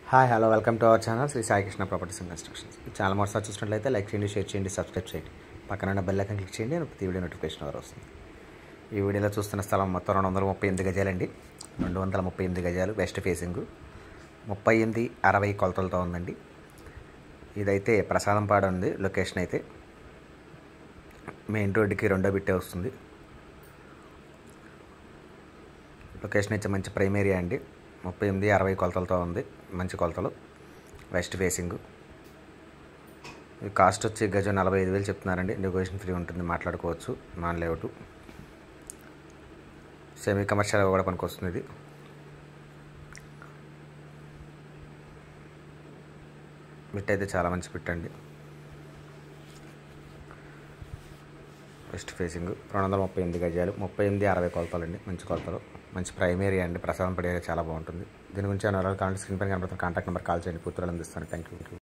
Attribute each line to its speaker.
Speaker 1: hi hello welcome to our channel Shri Saikrishna properties and constructions ఈ ఛానల్ మొదటిసారి చూసినట్లయితే లైక్ చేయండి షేర్ చేయండి సబ్స్క్రైబ్ చేయండి పక్కన ఉన్న బెల్ ఐకాన్ క్లిక్ చేయండి నేను ప్రతి వీడియో నోటిఫికేషన్ ద్వారా వస్తుంది ఈ వీడియోలో చూస్తున్న స్థలం మొత్తం రెండు వందల ముప్పై ఎనిమిది గజాలండి రెండు వందల ముప్పై ఎనిమిది గజాలు వెస్ట్ ఫేసింగ్ ముప్పై ఎనిమిది అరవై కొలతలతో ఉందండి ఇదైతే ప్రసాదంపాడు ఉంది లొకేషన్ అయితే మెయిన్ రోడ్డుకి రెండో బిట్టే వస్తుంది లొకేషన్ అయితే మంచి ప్రైమ్ ఏరియా అండి ముప్పై ఎనిమిది అరవై కొలతలతో ఉంది మంచి కొలతలు వెస్ట్ ఫేసింగ్ ఈ కాస్ట్ వచ్చి గజం నలభై ఐదు వేలు చెప్తున్నారండి నెగోషియేషన్ ఫ్రీ ఉంటుంది మాట్లాడుకోవచ్చు నాన్ లేఅవుట్ సెమీ కమర్షియల్ కూడా పనికి వస్తుంది ఇది బిట్ అయితే చాలా మంచి బిట్ అండి వెస్ట్ ఫేసింగ్ రెండు వందల ముప్పై ఎనిమిది గజాలు ముప్పై ఎనిమిది అరవై కొలతలు అండి మంచి కొలతలు మంచి ప్రైమ్ ఏరియా అండి ప్రసాదం పడే చాలా బాగుంటుంది దీని గురించి ఎవరైనా కావాలంటే స్క్రీన్ పైన కనబడుతున్న కాంటాక్ట్ నెంబర్ కాల్ చేయండి పూర్తులు అందిస్తాను థ్యాంక్ యూ